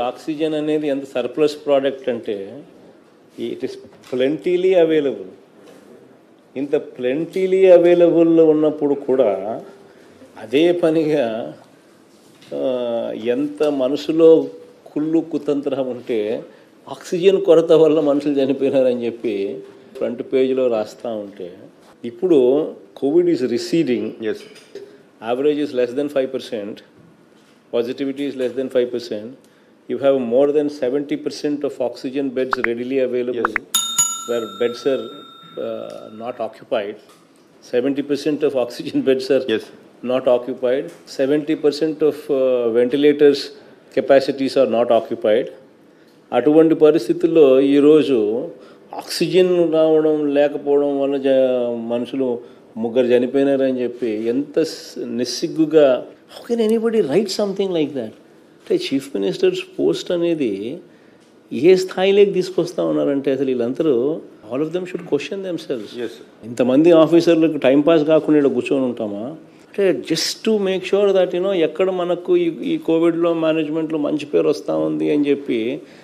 Oxygen అనేది ఎంత surplus product అంటే ఇట్ ఇస్ ప్లెంటీలీ అవైలబుల్ ఇంత ప్లెంటీలీ అవైలబుల్ ఉన్నప్పుడు కూడా అదే పనిగా ఆ, ఎంత మనసులో కుళ్ళు కుతంత్రం ఉంటే ఆక్సిజన్ కొరత వల్ల మనుషులు చనిపోయినారని చెప్పి ఫ్రంట్ పేజీలో రాస్తూ ఉంటే ఇప్పుడు COVID is receding as average is less than 5%, positivity is less than 5%, you have more than 70% of oxygen beds readily available where beds are uh, not occupied. 70% of oxygen beds are Yes. not occupied. 70% of uh, ventilators capacities are not occupied. అటువంటి పరిస్థితుల్లో ఈరోజు oxygen రావడం లేకపోవడం వల్ల జ మనుషులు ముగ్గురు చనిపోయినారని చెప్పి ఎంత స్- నిస్సిగ్గుగా how can anybody write something like that అంటే చీఫ్ మినిస్టర్స్ పోస్ట్ అనేది ఏ స్థాయిలోకి తీసుకొస్తా ఉన్నారంటే అసలు వీళ్ళందరూ all of them should question themselves as ఇంతమంది ఆఫీసర్లకు టైం పాస్ కాకుండా ఇక్కడ కూర్చొని ఉంటామా అంటే just to make sure that you know ఎక్కడ మనకు ఈ ఈ కోవిడ్లో మేనేజ్మెంట్లో మంచి పేరు వస్తూ ఉంది అని చెప్పి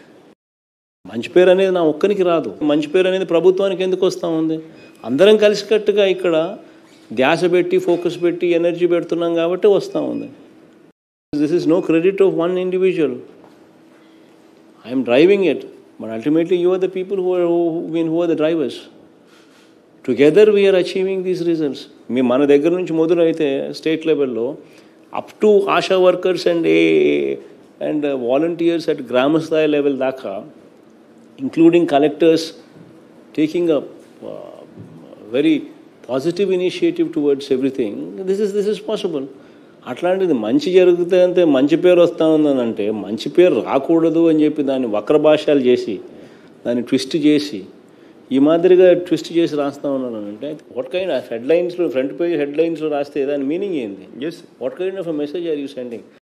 మంచి పేరు అనేది నా ఒక్కరికి రాదు మంచి పేరు అనేది ప్రభుత్వానికి ఎందుకు వస్తూ ఉంది అందరం కలిసికట్టుగా ఇక్కడ ధ్యాస పెట్టి ఫోకస్ పెట్టి ఎనర్జీ పెడుతున్నాం కాబట్టి వస్తూ ఉంది this is no credit of one individual I'm driving it but ultimately you are the people who who mean who are the drivers together we are achieving these results మీ మన దగ్గర నుంచి మొదలైతే స్టేట్ లెవెల్లో up to Asha workers and a and volunteers at గ్రామ స్థాయి level దాకా including collectors taking a very positive initiative towards everything this is this is possible అట్లాంటిది మంచి జరిగితే అంటే మంచి పేరు వస్తూ ఉందని అంటే మంచి పేరు రాకూడదు అని చెప్పి దాన్ని వక్ర భాషలు చేసి దాన్ని ట్విస్ట్ చేసి ఈ మాదిరిగా ట్విస్ట్ చేసి రాస్తా ఉన్నాను అంటే వాట్ కైండ్ ఆఫ్ హెడ్లైన్స్లో ఫ్రంట్ పేజ్ హెడ్లైన్స్లో రాస్తే దాని మీనింగ్ ఏంది yes what kind of message are you sending